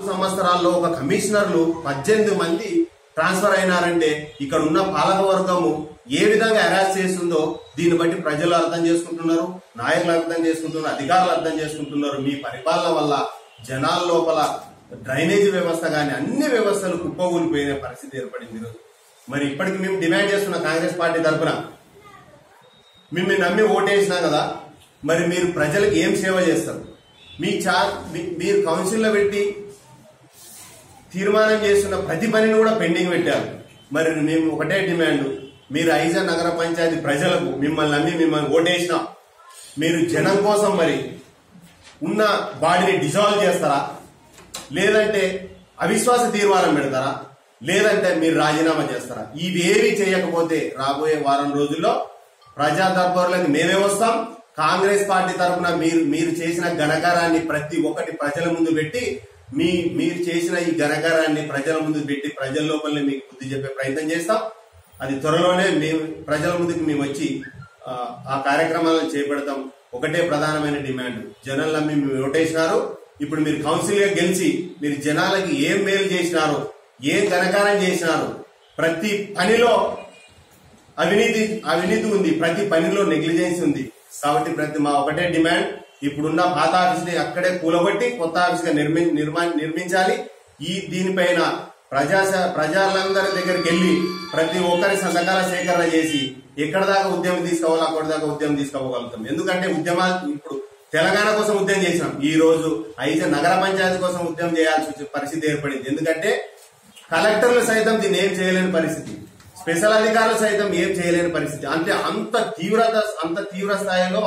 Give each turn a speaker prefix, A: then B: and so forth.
A: సంవత్సరాల్లో ఒక కమిషనర్లు పద్దెనిమిది మంది ట్రాన్స్ఫర్ అయినారంటే ఇక్కడ ఉన్న పాలక వర్గము ఏ విధంగా హెరాస్ చేస్తుందో దీన్ని బట్టి ప్రజలు అర్థం చేసుకుంటున్నారు నాయకులు అర్థం చేసుకుంటున్నారు అధికారులు అర్థం చేసుకుంటున్నారు మీ పరిపాలన వల్ల జనాల లోపల డ్రైనేజీ వ్యవస్థ కానీ అన్ని వ్యవస్థలు కుప్పకూలిపోయిన పరిస్థితి ఏర్పడింది ఈరోజు మరి ఇప్పటికి మేము డిమాండ్ చేస్తున్న కాంగ్రెస్ పార్టీ తరఫున మిమ్మల్ని నమ్మి ఓటేసినా కదా మరి మీరు ప్రజలకు ఏం సేవ చేస్తారు మీ చా మీ- మీరు కౌన్సిల్లో పెట్టి తీర్మానం చేస్తున్న ప్రతి పనిని కూడా పెండింగ్ పెట్టారు మరి మేము ఒకటే డిమాండ్ మీరు ఐజా నగర పంచాయతీ ప్రజలకు మిమ్మల్ని నమ్మి మిమ్మల్ని ఓటేసినా మీరు జనం కోసం మరి ఉన్న బాడీని డిజాల్వ్ చేస్తారా లేదంటే అవిశ్వాస తీర్మానం పెడతారా లేదంటే మీరు రాజీనామా చేస్తారా ఇవేవి చేయకపోతే రాబోయే వారం రోజుల్లో ప్రజా దర్బారులకు మేమే వస్తాం కాంగ్రెస్ పార్టీ తరఫున మీరు మీరు చేసిన ఘనకారాన్ని ప్రతి ఒక్కటి ప్రజల ముందు పెట్టి మీ మీరు చేసిన ఈ ఘనకారాన్ని ప్రజల ముందు పెట్టి ప్రజల లోపలనే మీకు బుద్ధి చెప్పే ప్రయత్నం చేస్తాం అది త్వరలోనే మేము ప్రజల ముందుకు మేము వచ్చి ఆ, ఆ కార్యక్రమాలను చేపడతాం ఒకటే ప్రధానమైన డిమాండ్ జనాలు నమ్మి మీరు ఓటేసినారు ఇప్పుడు మీరు కౌన్సిల్ గా గెలిచి మీరు జనాలకి ఏం మేలు చేసినారు ఏం ఘనకారం చేసినారు ప్రతి పనిలో అవినీతి అవినీతి ఉంది ప్రతి పనిలో నెగ్లిజెన్స్ ఉంది కాబట్టి ప్రతి మా ఒకటే డిమాండ్ ఇప్పుడున్న పాత ఆఫీస్ ని అక్కడే కూలగొట్టి కొత్త ఆఫీస్ గా నిర్మి నిర్మా- నిర్మించాలి ఈ దీనిపైన ప్రజా ప్రజలందరి దగ్గరికి వెళ్లి ప్రతి ఒక్కరి సంతకాల సేకరణ చేసి ఎక్కడ దాకా ఉద్యమం తీసుకోవాలో అక్కడి దాకా ఉద్యమం తీసుకోగలుగుతాం ఎందుకంటే ఉద్యమాలు ఇప్పుడు తెలంగాణ కోసం ఉద్యమం చేసినాం ఈ రోజు అయితే నగర పంచాయతీ కోసం ఉద్యమం చేయాల్సి వచ్చే పరిస్థితి ఏర్పడింది ఎందుకంటే కలెక్టర్లు సైతం దీన్ని ఏం చేయలేని పరిస్థితి స్పెషల్ అధికారులు సైతం ఏం చేయలేని పరిస్థితి అంటే అంత తీవ్రత అంత తీవ్ర స్థాయిలో